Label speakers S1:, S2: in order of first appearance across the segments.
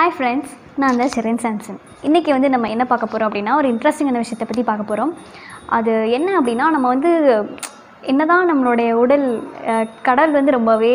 S1: hi friends நான் தான் Sherin Samson இன்றைக்கி வந்து நம்ம என்ன பார்க்க போகிறோம் அப்படின்னா ஒரு இன்ட்ரெஸ்டிங்கான விஷயத்தை பற்றி பார்க்க போகிறோம் அது என்ன அப்படின்னா நம்ம வந்து என்னதான் நம்மளுடைய உடல் அஹ், கடல் வந்து ரொம்பவே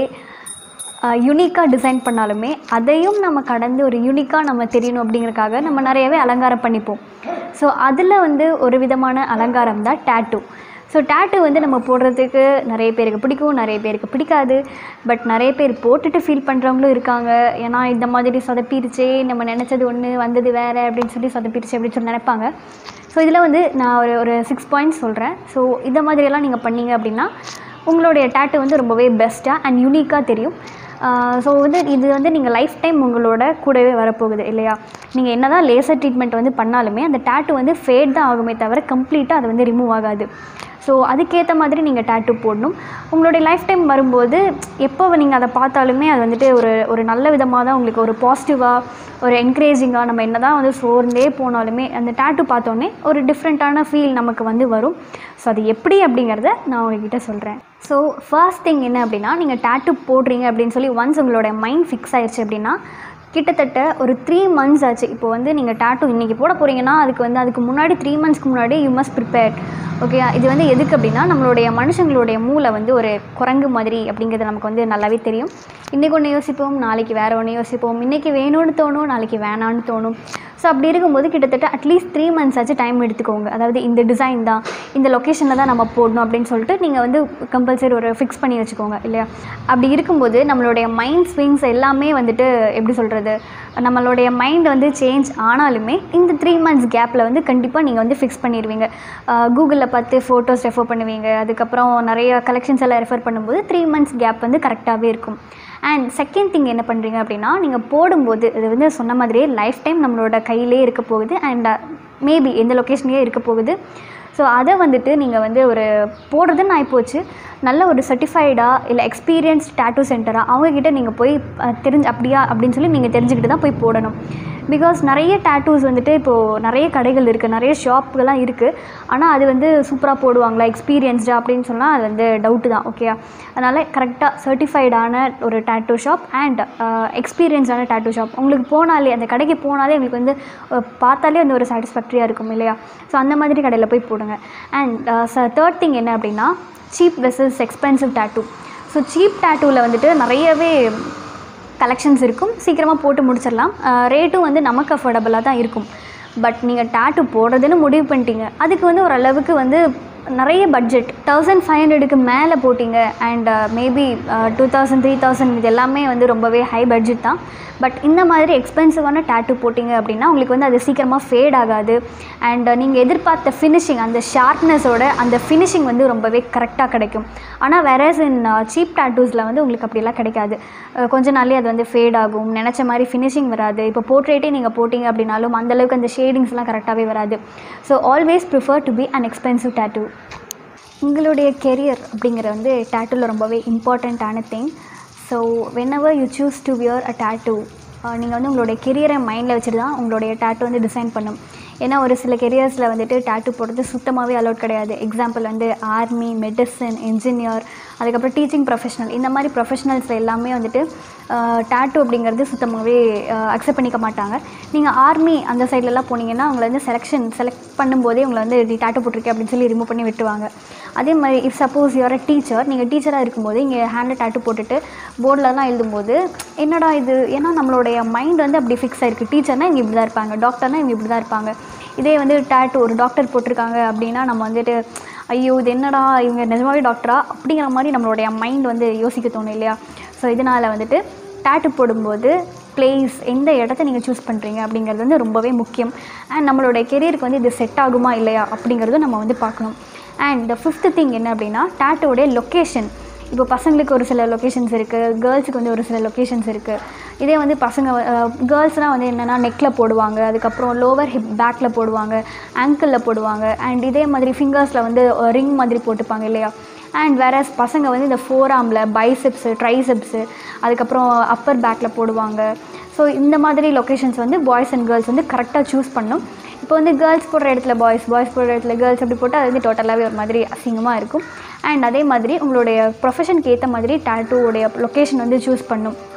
S1: யூனிக்காக டிசைன் பண்ணாலுமே அதையும் நம்ம கடந்து ஒரு யூனிக்காக நம்ம தெரியணும் அப்படிங்கறக்காக நம்ம நிறையவே அலங்காரம் பண்ணிப்போம் ஸோ அதில் வந்து ஒரு விதமான அலங்காரம் தான் டேட்டூ ஸோ டேட்டூ வந்து நம்ம போடுறதுக்கு நிறைய பேருக்கு பிடிக்கும் நிறைய பேருக்கு பிடிக்காது பட் நிறைய பேர் போட்டுட்டு ஃபீல் பண்ணுறவங்களும் இருக்காங்க ஏன்னா இந்த மாதிரி சொதப்பிருச்சே நம்ம நினச்சது ஒன்று வந்தது வேறு அப்படின்னு சொல்லி சொதப்பிருச்சு அப்படின்னு சொல்லி நினைப்பாங்க ஸோ இதில் வந்து நான் ஒரு ஒரு சிக்ஸ் பாயிண்ட்ஸ் சொல்கிறேன் ஸோ இந்த மாதிரியெல்லாம் நீங்கள் பண்ணீங்க அப்படின்னா உங்களுடைய டேட்டு வந்து ரொம்பவே பெஸ்ட்டாக அண்ட் யூனிக்காக தெரியும் ஸோ வந்து இது வந்து நீங்கள் லைஃப் டைம் உங்களோட கூடவே வரப்போகுது இல்லையா நீங்கள் என்ன தான் லேசர் ட்ரீட்மெண்ட் வந்து பண்ணாலுமே அந்த டேட்டு வந்து ஃபேட் தான் ஆகுமே தவிர கம்ப்ளீட்டாக அது வந்து ரிமூவ் ஆகாது ஸோ அதுக்கேற்ற மாதிரி நீங்கள் டேட்டு போடணும் உங்களுடைய லைஃப் டைம் வரும்போது எப்போ நீங்கள் அதை பார்த்தாலுமே அது வந்துட்டு ஒரு ஒரு நல்ல விதமாக தான் உங்களுக்கு ஒரு பாசிட்டிவாக ஒரு என்கரேஜிங்காக நம்ம என்ன தான் வந்து சோர்ந்தே போனாலுமே அந்த டேட்டு பார்த்தோன்னே ஒரு டிஃப்ரெண்ட்டான ஃபீல் நமக்கு வந்து வரும் ஸோ அது எப்படி அப்படிங்கிறத நான் உங்ககிட்ட சொல்கிறேன் ஸோ ஃபர்ஸ்ட் திங் என்ன அப்படின்னா நீங்கள் டேட்டு போடுறீங்க அப்படின்னு சொல்லி ஒன்ஸ் உங்களோட மைண்ட் ஃபிக்ஸ் ஆயிடுச்சு அப்படின்னா கிட்டத்தட்ட ஒரு த்ரீ மந்த்ஸ் ஆச்சு இப்போ வந்து நீங்கள் டேட்டூ இன்றைக்கி போட போகிறீங்கன்னா அதுக்கு வந்து அதுக்கு முன்னாடி த்ரீ மந்த்ஸ்க்கு முன்னாடி யூ மஸ்ட் ப்ரிப்பேர் ஓகே இது வந்து எதுக்கு அப்படின்னா நம்மளுடைய மனுஷங்களுடைய மூளை வந்து ஒரு குரங்கு மாதிரி அப்படிங்கிறது நமக்கு வந்து நல்லாவே தெரியும் இன்றைக்கி ஒன்று யோசிப்போம் நாளைக்கு வேறு ஒன்று யோசிப்போம் இன்றைக்கி வேணும்னு தோணும் நாளைக்கு வேணான்னு தோணும் ஸோ அப்படி இருக்கும்போது கிட்டத்தட்ட அட்லீஸ்ட் த்ரீ மந்த்ஸ் ஆச்சு டைம் எடுத்துக்கோங்க அதாவது இந்த டிசைன் தான் இந்த லொக்கேஷனில் தான் நம்ம போடணும் அப்படின்னு சொல்லிட்டு நீங்கள் வந்து கம்பல்சரி ஒரு ஃபிக்ஸ் பண்ணி வச்சுக்கோங்க இல்லையா அப்படி இருக்கும்போது நம்மளுடைய மைண்ட் ஸ்விங்ஸ் எல்லாமே வந்துட்டு எப்படி சொல்கிறது நம்மளுடைய மைண்ட் வந்து சேஞ்ச் ஆனாலுமே இந்த த்ரீ மந்த்ஸ் கேப்பில் வந்து கண்டிப்பாக நீங்கள் வந்து ஃபிக்ஸ் பண்ணிடுவீங்க கூகுளில் பார்த்து ஃபோட்டோஸ் ரெஃபர் பண்ணுவீங்க அதுக்கப்புறம் நிறைய கலெக்ஷன்ஸ் எல்லாம் ரெஃபர் பண்ணும்போது த்ரீ மந்த்ஸ் கேப் வந்து கரெக்டாகவே இருக்கும் அண்ட் செகண்ட் திங் என்ன பண்ணுறீங்க அப்படின்னா நீங்கள் போடும்போது இது வந்து சொன்ன மாதிரியே லைஃப் டைம் நம்மளோட கையிலே இருக்க போகுது அண்ட் மேபி எந்த லொக்கேஷன்லேயே இருக்க போகுது ஸோ அதை வந்துட்டு நீங்கள் வந்து ஒரு போடுறதுன்னு ஆகிப்போச்சு நல்ல ஒரு சர்டிஃபைடாக இல்லை எக்ஸ்பீரியன்ஸ்ட் டேட்டூ சென்டராக அவங்கக்கிட்ட நீங்கள் போய் அஹ், தெரிஞ்சு அப்படியா அப்படின்னு சொல்லி நீங்கள் தெரிஞ்சுக்கிட்டு தான் போய் போடணும் பிகாஸ் நிறைய டேட்டூஸ் வந்துட்டு இப்போது நிறைய கடைகள் இருக்குது நிறைய ஷாப்புகள்லாம் இருக்குது ஆனால் அது வந்து சூப்பராக போடுவாங்களா எக்ஸ்பீரியன்ஸ்டாக அப்படின்னு சொன்னால் அது வந்து டவுட்டு தான் ஓகேயா அதனால் கரெக்டாக சர்டிஃபைடான ஒரு டேட்டூ ஷாப் அண்ட் எக்ஸ்பீரியன்ஸான டேட்டூ ஷாப் உங்களுக்கு போனாலே அந்த கடைக்கு போனாலே உங்களுக்கு வந்து அஹ், பார்த்தாலே வந்து ஒரு சாட்டிஸ்ஃபேக்டரியாக இருக்கும் இல்லையா ஸோ அந்த மாதிரி கடையில் போய் போடுங்க அண்ட் தேர்ட் திங் என்ன அப்படின்னா cheap versus expensive tattoo so cheap டேட்டூவில் வந்துட்டு நிறையவே கலெக்ஷன்ஸ் இருக்கும் சீக்கிரமாக போட்டு முடிச்சிடலாம் ரேட்டும் வந்து நமக்கு அஃபோர்டபுளாக தான் இருக்கும் பட் நீங்கள் டேட்டு போடுறதுன்னு முடிவு பண்ணிட்டீங்க அதுக்கு வந்து ஒரு அளவுக்கு வந்து நிறைய பட்ஜெட் தௌசண்ட் ஃபைவ் ஹண்ட்ரடுக்கு மேலே போட்டிங்க and maybe two thousand three thousand இது எல்லாமே வந்து ரொம்பவே ஹை பட்ஜெட் தான் பட் இந்த மாதிரி எக்ஸ்பென்சிவான டேட்டு போட்டிங்க அப்படின்னா உங்களுக்கு வந்து அது சீக்கிரமாக ஃபேட் ஆகாது அண்ட் நீங்கள் எதிர்பார்த்த ஃபினிஷிங் அந்த ஷார்ப்னஸோட அந்த ஃபினிஷிங் வந்து ரொம்பவே கரெக்டாக கிடைக்கும் ஆனால் வேறஸ் இன் சீப் டேட்டூஸில் வந்து உங்களுக்கு அப்படிலாம் கிடைக்காது அஹ் கொஞ்ச நாள்லேயே அது வந்து ஃபேட் ஆகும் நினச்ச மாதிரி ஃபினிஷிங் வராது இப்போ போர்ட்ரேட்டே நீங்கள் போட்டிங்க அப்படின்னாலும் அந்தளவுக்கு அந்த ஷேடிங்ஸ்லாம் கரெக்டாகவே வராது so always prefer to be an expensive tattoo உங்களுடைய கெரியர் அப்படிங்கிறது வந்து டேட்டூவில் ரொம்பவே இம்பார்ட்டண்ட்டான thing so whenever you choose to wear a tattoo நீங்கள் வந்து உங்களுடைய கெரியரை மைண்டில் வச்சுட்டு தான் உங்களுடைய டேட்டூ வந்து டிசைன் பண்ணும் ஏன்னா ஒரு சில கெரியர்ஸில் வந்துட்டு டேட்டூ போடுறது சுத்தமாகவே அலோட் கிடையாது எக்ஸாம்பிள் வந்து ஆர்மி மெடிசன் இன்ஜினியர் அதுக்கப்புறம் டீச்சிங் ப்ரொஃபஷனல் இந்த மாதிரி ப்ரொஃபஷனல்ஸ் எல்லாமே வந்துட்டு டேட்டூ அப்படிங்கிறது சுத்தமாகவே அக்செப்ட் பண்ணிக்க மாட்டாங்க நீங்கள் ஆர்மி அந்த சைட்லலாம் போனீங்கன்னா உங்களை வந்து செலெக்ஷன் செலக்ட் பண்ணும்போதே உங்களை வந்து இப்படி டேட்டூ போட்டிருக்கேன் அப்படின்னு சொல்லி ரிமூவ் பண்ணி விட்டுருவாங்க அதே மாதிரி if suppose you're a teacher நீங்கள் டீச்சராக இருக்கும்போது இங்கே ஹேண்டில் டேட்டூ போட்டுட்டு போர்டிலலாம் எழுதும்போது என்னடா இது ஏன்னா நம்மளுடைய மைண்ட் வந்து அப்படி ஃபிக்ஸ் ஆயிருக்கு டீச்சர்னால் இவங்க இப்படி தான் இருப்பாங்க டாக்டர்னால் இவங்க இப்படி தான் இருப்பாங்க இதே வந்து டேட்டூ ஒரு டாக்டர் போட்டிருக்காங்க அப்படின்னா நம்ம வந்துட்டு ஐயோ இது என்னடா இவங்க நிஜமாவே டாக்டரா அப்படிங்கிற மாதிரி நம்மளுடைய மைண்ட் வந்து யோசிக்க தோணும் இல்லையா ஸோ இதனால் வந்துட்டு டேட்டு போடும்போது பிளேஸ் எந்த இடத்த நீங்கள் சூஸ் பண்ணுறீங்க அப்படிங்கிறது வந்து ரொம்பவே முக்கியம் அண்ட் நம்மளுடைய கெரியருக்கு வந்து இது செட் ஆகுமா இல்லையா அப்படிங்கிறதும் நம்ம வந்து பார்க்கணும் அண்ட் ஃபிஃப்த்து திங் என்ன அப்படின்னா டேட்டோடைய லொக்கேஷன் இப்போ பசங்களுக்கு ஒரு சில லொக்கேஷன்ஸ் இருக்குது கேர்ள்ஸுக்கு வந்து ஒரு சில லொக்கேஷன்ஸ் இருக்குது இதே வந்து பசங்க கேர்ள்ஸ்னால் வந்து என்னென்னா நெக்கில் போடுவாங்க அதுக்கப்புறம் லோவர் ஹிப் பேக்கில் போடுவாங்க ஆங்கிளில் போடுவாங்க அண்ட் இதே மாதிரி ஃபிங்கர்ஸில் வந்து ரிங் மாதிரி போட்டுப்பாங்க இல்லையா அண்ட் வேற பசங்க வந்து இந்த ஃபோர் ஆமில் பைசெப்ஸு ட்ரைசெப்ஸு அதுக்கப்புறம் அப்பர் பேக்கில் போடுவாங்க ஸோ இந்த மாதிரி லொக்கேஷன்ஸ் வந்து பாய்ஸ் அண்ட் கேர்ள்ஸ் வந்து கரெக்டாக சூஸ் பண்ணும் இப்போ வந்து கேர்ள்ஸ் போடுற இடத்துல பாய்ஸ் பாய்ஸ் போடுற இடத்துல கேர்ள்ஸ் அப்படி போட்டால் அது வந்து டோட்டலாகவே ஒரு மாதிரி அசிங்கமாக இருக்கும் அண்ட் அதே மாதிரி உங்களுடைய ப்ரொஃபஷனுக்கு ஏற்ற மாதிரி டேட்டூவோடைய லொக்கேஷன் வந்து சூஸ் பண்ணும்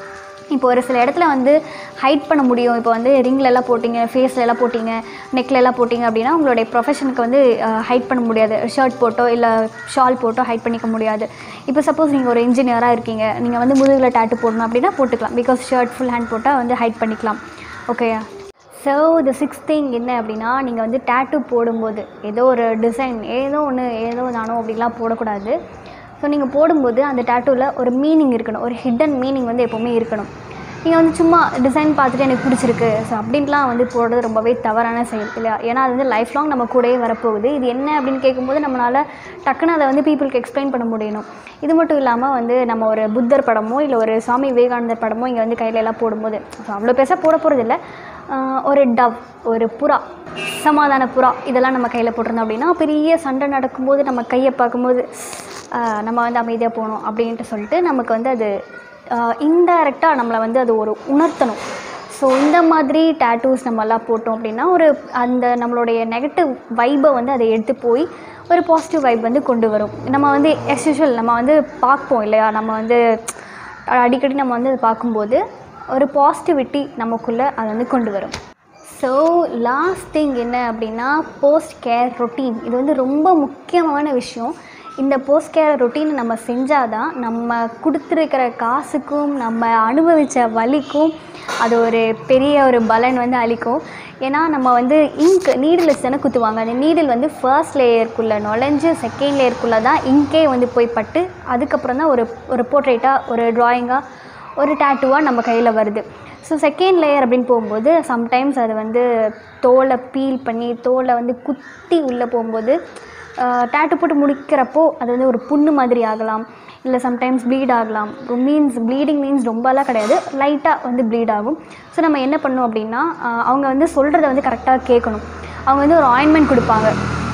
S1: இப்போ ஒரு சில இடத்துல வந்து ஹைட் பண்ண முடியும் இப்போ வந்து ரிங்ல எல்லாம் போட்டிங்க ஃபேஸ்ல எல்லாம் போட்டிங்க நெக்ல எல்லாம் போட்டிங்க அப்படின்னா உங்களுடைய ப்ரொஃபஷனுக்கு வந்து ஹைட் பண்ண முடியாது ஷர்ட் போட்டோ இல்லை ஷால் போட்டோ ஹைட் பண்ணிக்க முடியாது இப்போ சப்போஸ் நீங்கள் ஒரு இன்ஜினியராக இருக்கீங்க நீங்கள் வந்து முதுகில் டேட்டு போடணும் அப்படின்னா போட்டுக்கலாம் பிகாஸ் ஷர்ட் ஃபுல் ஹேண்ட் போட்டால் வந்து ஹைட் பண்ணிக்கலாம் ஓகேயா ஸோ த சிக்ஸ் திங் என்ன அப்படின்னா நீங்கள் வந்து டேட்டு போடும்போது ஏதோ ஒரு டிசைன் ஏதோ ஒன்று ஏதோ நானோ அப்படிலாம் போடக்கூடாது ஸோ நீங்கள் போடும்போது அந்த டேட்டூவில் ஒரு மீனிங் இருக்கணும் ஒரு ஹிடன் மீனிங் வந்து எப்போவுமே இருக்கணும் நீங்கள் வந்து சும்மா டிசைன் பார்த்துட்டு எனக்கு பிடிச்சிருக்கு ஸோ அப்படின்ட்டுலாம் வந்து போடுறது ரொம்பவே தவறான செயல் இல்லையா ஏன்னா அது வந்து லைஃப் லாங் நம்ம கூடயே வரப்போகுது இது என்ன அப்படின்னு கேட்கும்போது நம்மளால் டக்குன்னு அதை வந்து பீப்புளுக்கு எக்ஸ்பிளைன் பண்ண முடியணும் இது மட்டும் இல்லாமல் வந்து நம்ம ஒரு புத்தர் படமோ இல்லை ஒரு சுவாமி விவேகானந்தர் படமோ இங்கே வந்து கையில எல்லாம் போடும்போது ஸோ அவ்வளோ பெருசாக போட போகிறதில்ல ஒரு டவ் ஒரு புறா சமாதான புறா இதெல்லாம் நம்ம கையில் போட்டிருந்தோம் அப்படின்னா பெரிய சண்டை நடக்கும்போது நம்ம கையை பார்க்கும்போது ஆஹ் நம்ம வந்து அமைதியாக போகணும் அப்படின்ட்டு சொல்லிட்டு நமக்கு வந்து அது இன்டைரக்டாக நம்மளை வந்து அது ஒரு உணர்த்தணும் ஸோ இந்த மாதிரி டேட்டூஸ் நம்ம எல்லாம் போட்டோம் அப்படின்னா ஒரு அந்த நம்மளுடைய நெகட்டிவ் வைபை வந்து அதை எடுத்து போய் ஒரு பாசிட்டிவ் வைப் வந்து கொண்டு வரும் நம்ம வந்து as usual நம்ம வந்து பார்ப்போம் இல்லையா நம்ம வந்து அடிக்கடி நம்ம வந்து அதை பார்க்கும்போது ஒரு பாசிட்டிவிட்டி நமக்குள்ளே அதை வந்து கொண்டு வரும் ஸோ லாஸ்ட் திங் என்ன அப்படின்னா போஸ்ட் கேர் ரொட்டீன் இது வந்து ரொம்ப முக்கியமான விஷயம் இந்த போஸ்ட் கேர் ரொட்டீனை நம்ம செஞ்சால் தான் நம்ம கொடுத்துருக்கிற காசுக்கும் நம்ம அனுபவித்த வலிக்கும் அது ஒரு பெரிய ஒரு பலன் வந்து அளிக்கும் ஏன்னா நம்ம வந்து இங்க் நீடில் தானே குத்துவாங்க அந்த நீடில் வந்து ஃபர்ஸ்ட் லேயருக்குள்ளே நுழைஞ்சு செகண்ட் லேயருக்குள்ளே தான் இங்கே வந்து போய் பட்டு அதுக்கப்புறம் தான் ஒரு ஒரு போர்ட்ரேட்டாக ஒரு ட்ராயிங்காக ஒரு டேட்டூவாக நம்ம கையில் வருது ஸோ செகண்ட் லேயர் அப்படின்னு போகும்போது சம்டைம்ஸ் அது வந்து தோலை பீல் பண்ணி தோலை வந்து குத்தி உள்ளே போகும்போது டேட்டு போட்டு முடிக்கிறப்போ அது வந்து ஒரு புண்ணு மாதிரி ஆகலாம் இல்லை சம்டைம்ஸ் ப்ளீட் ஆகலாம் மீன்ஸ் ப்ளீடிங் மீன்ஸ் ரொம்பலாம் கிடையாது லைட்டாக வந்து ப்ளீட் ஆகும் ஸோ நம்ம என்ன பண்ணோம் அப்படின்னா ஆஹ் அவங்க வந்து சொல்கிறத வந்து கரெக்டாக கேட்கணும் அவங்க வந்து ஒரு ஆயின்மெண்ட் கொடுப்பாங்க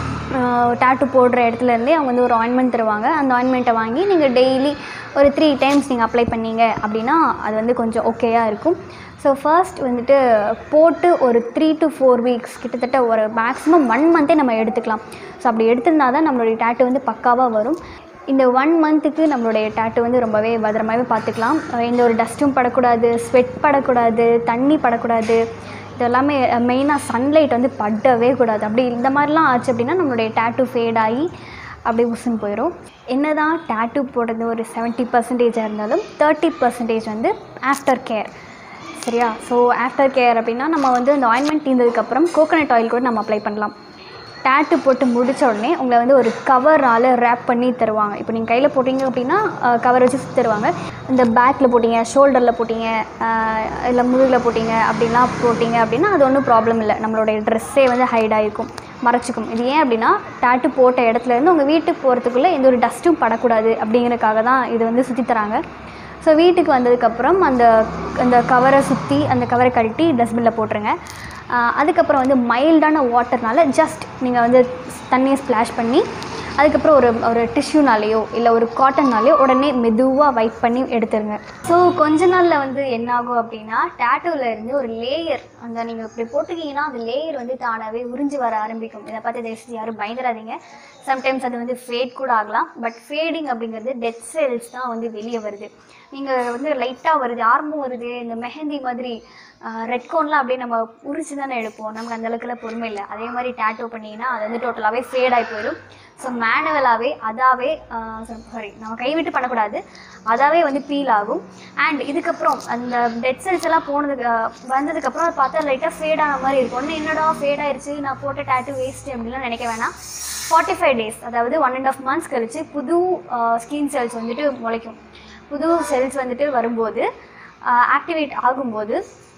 S1: டேட்டு போடுற இடத்துல இருந்தே அவங்க வந்து ஒரு ஆயின்மெண்ட் தருவாங்க அந்த ஆயின்மெண்ட்டை வாங்கி நீங்கள் டெய்லி ஒரு த்ரீ டைம்ஸ் நீங்கள் அப்ளை பண்ணீங்க அப்படின்னா அது வந்து கொஞ்சம் ஓகேயாக இருக்கும் ஸோ ஃபர்ஸ்ட் வந்துட்டு போட்டு ஒரு த்ரீ டு ஃபோர் வீக்ஸ் கிட்டத்தட்ட ஒரு மேக்ஸிமம் ஒன் மந்த்தே நம்ம எடுத்துக்கலாம் ஸோ அப்படி எடுத்திருந்தா தான் நம்மளுடைய டேட்டு வந்து பக்காவாக வரும் இந்த ஒன் மந்த்துக்கு நம்மளுடைய டேட்டு வந்து ரொம்பவே பத்திரமாவே பார்த்துக்கலாம் அஹ் எந்த ஒரு டஸ்ட்டும் படக்கூடாது ஸ்வெட் படக்கூடாது தண்ணி படக்கூடாது இது எல்லாமே மெயினாக சன்லைட் வந்து படவே கூடாது அப்படி இந்த மாதிரிலாம் ஆச்சு அப்படின்னா நம்மளுடைய டேட்டு ஃபேட் ஆகி அப்படியே உசுன்னு போயிடும் என்ன தான் டேட்டு போடுறது ஒரு செவன்ட்டி பர்சன்டேஜாக இருந்தாலும் தேர்ட்டி பர்சன்டேஜ் வந்து ஆஃப்டர் கேர் சரியா ஸோ ஆஃப்டர் கேர் அப்படின்னா நம்ம வந்து அந்த ஆயின்மெண்ட் தீர்ந்ததுக்கப்புறம் கோகோனட் ஆயில் கூட நம்ம அப்ளை பண்ணலாம் டேட்டு போட்டு முடிச்ச உடனே உங்களை வந்து ஒரு கவரால் ரேப் பண்ணி தருவாங்க இப்போ நீங்கள் கையில் போட்டிங்க அப்படின்னா கவர் வச்சு சுத்தி தருவாங்க இந்த பேக்கில் போட்டிங்க ஷோல்டரில் போட்டிங்க இல்லை முதுகில் போட்டிங்க அப்படின்லாம் போட்டிங்க அப்படின்னா அது ஒன்றும் ப்ராப்ளம் இல்லை நம்மளுடைய ட்ரெஸ்ஸே வந்து ஹைட் ஆகிருக்கும் மறைச்சிக்கும் இது ஏன் அப்படின்னா டேட்டு போட்ட இடத்துல இருந்து உங்கள் வீட்டுக்கு போகிறதுக்குள்ளே எந்த ஒரு டஸ்ட்டும் படக்கூடாது அப்படிங்கிறதுக்காக தான் இது வந்து சுற்றி தராங்க ஸோ வீட்டுக்கு வந்ததுக்கப்புறம் அந்த அந்த கவரை சுற்றி அந்த கவரை கழட்டி டஸ்ட்பினில் போட்டுருங்க ஆஹ் அதுக்கப்புறம் வந்து மைல்டான வாட்டர்னால ஜஸ்ட் நீங்கள் வந்து தண்ணியை ஸ்ப்ளாஷ் பண்ணி அதுக்கப்புறம் ஒரு ஒரு டிஷ்யூனாலேயோ இல்லை ஒரு காட்டன்னாலேயோ உடனே மெதுவாக வைப் பண்ணி எடுத்துருங்க ஸோ கொஞ்ச நாளில் வந்து என்ன ஆகும் அப்படின்னா டேட்டூவில் இருந்து ஒரு லேயர் அந்த நீங்கள் இப்படி போட்டுக்கிங்கன்னா அந்த லேயர் வந்து தானாகவே உறிஞ்சு வர ஆரம்பிக்கும் இதை பார்த்து தயவுசெய்து யாரும் பயந்துடாதீங்க சம்டைம்ஸ் அது வந்து ஃபேட் கூட ஆகலாம் பட் ஃபேடிங் அப்படிங்கிறது டெட் செல்ஸ் தான் வந்து வெளியே வருது நீங்கள் வந்து லைட்டாக வருது ஆர்மும் வருது இந்த மெஹந்தி மாதிரி ரெட் கோன்லாம் அப்படியே நம்ம உரிச்சு தானே எடுப்போம் நமக்கு அந்த அளவுக்குலாம் பொறுமை இல்லை அதே மாதிரி டேட்டோ பண்ணிங்கன்னா அது வந்து டோட்டலாகவே ஃபேட் ஆகி போயிடும் ஸோ மேனுவலாகவே அதாவே சாரி நம்ம கைவிட்டு பண்ணக்கூடாது அதாவே வந்து பீல் ஆகும் அண்ட் இதுக்கப்புறம் அந்த டெட் செல்ஸ் எல்லாம் போனதுக்கு ஆஹ் வந்ததுக்கப்புறம் அதை பார்த்தா லைட்டாக ஃபேட் ஆன மாதிரி இருக்கும் ஒன்று என்னடா ஃபேட் ஆயிருச்சு நான் போட்ட டேட்டு வேஸ்ட் அப்படின்லாம் நினைக்க வேணாம் ஃபார்ட்டி ஃபைவ் டேஸ் அதாவது ஒன் அண்ட் ஆஃப் மந்த்ஸ் கழிச்சு புது ஸ்கின் செல்ஸ் வந்துட்டு முளைக்கும் புது செல்ஸ் வந்துட்டு வரும்போது ஆக்டிவேட் ஆகும்போது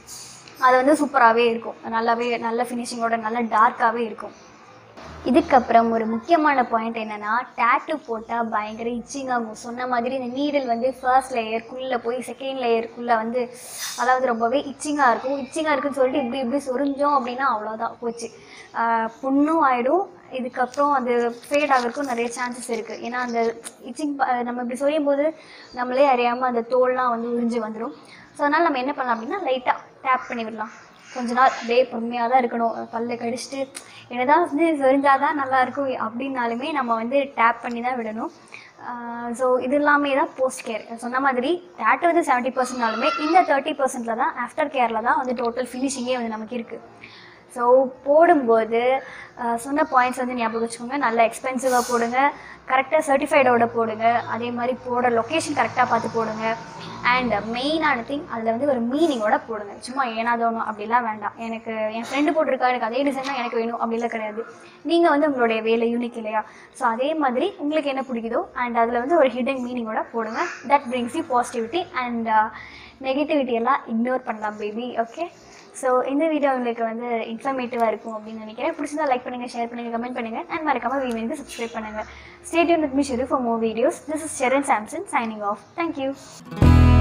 S1: அது வந்து சூப்பராகவே இருக்கும் நல்லாவே நல்ல ஃபினிஷிங்கோட நல்ல டார்க்காகவே இருக்கும் இதுக்கப்புறம் ஒரு முக்கியமான பாயிண்ட் என்னன்னா டேட்டு போட்டால் பயங்கர இச்சிங் ஆகும் சொன்ன மாதிரி இந்த நீடில் வந்து ஃபர்ஸ்ட் லேயருக்குள்ளே போய் செகண்ட் லேயருக்குள்ளே வந்து அதாவது ரொம்பவே இச்சிங்காக இருக்கும் இச்சிங்காக இருக்குன்னு சொல்லிட்டு இப்படி இப்படி சொரிஞ்சோம் அப்படின்னா அவ்வளோதான் போச்சு ஆஹ் புண்ணும் ஆயிடும் இதுக்கப்புறம் அது ஃபேட் ஆகிறதுக்கும் நிறைய சான்சஸ் இருக்குது ஏன்னா அந்த இச்சிங் நம்ம இப்படி சொரியும் போது நம்மளே அறியாமல் அந்த தோல்லாம் வந்து உறிஞ்சு வந்துடும் ஸோ அதனால் நம்ம என்ன பண்ணலாம் அப்படின்னா லைட்டாக டேப் பண்ணி விடலாம் கொஞ்ச நாள் அப்படியே பொறுமையாக தான் இருக்கணும் பல்ல கடிச்சிட்டு என்னதான் வந்து சொரிஞ்சாதான் நல்லா இருக்கும் அப்படின்னாலுமே நம்ம வந்து டேப் பண்ணி தான் விடணும் ஸோ இது எல்லாமே தான் போஸ்ட் கேர் சொன்ன மாதிரி தேட் வந்து செவன்ட்டி பர்சன்ட்னாலுமே இந்த தேர்ட்டி பர்சன்டில் தான் ஆஃப்டர் கேரில் தான் வந்து டோட்டல் ஃபினிஷிங்கே வந்து நமக்கு இருக்குது ஸோ போடும்போது அஹ், சொன்ன பாயிண்ட்ஸ் வந்து ஞாபகம் வச்சுக்கோங்க நல்ல எக்ஸ்பென்சிவாக போடுங்க கரெக்டாக சர்டிஃபைடோட போடுங்க அதே மாதிரி போடுற லொக்கேஷன் கரெக்டாக பார்த்து போடுங்க அண்ட் மெயினான திங் அதில் வந்து ஒரு மீனிங்கோட போடுங்க சும்மா ஏனாதோணும் அப்படிலாம் வேண்டாம் எனக்கு என் ஃப்ரெண்டு போட்டிருக்கா எனக்கு அதே டிசைன் தான் எனக்கு வேணும் அப்படிலாம் கிடையாது நீங்கள் வந்து உங்களுடைய வேலை யூனிக் இல்லையா ஸோ அதே மாதிரி உங்களுக்கு என்ன பிடிக்குதோ அண்ட் அதில் வந்து ஒரு ஹிடன் மீனிங்கோட போடுங்க that brings you positivity and negativity எல்லாம் இக்னோர் பண்ணலாம் பேபி ஓகே ஸோ இந்த வீடியோ உங்களுக்கு வந்து இன்ஃபர்மேட்டிவாக இருக்கும் அப்படின்னு நினைக்கிறேன் பிடிச்சிருந்தா லைக் பண்ணுங்கள் ஷேர் பண்ணுங்கள் கமெண்ட் பண்ணுங்கள் அண்ட் மறக்காம வீடியோக்கு சப்ஸ்கிரைப் பண்ணுங்கள் stay tuned with me Sheru for more videos this is Sharon Samson signing off thank you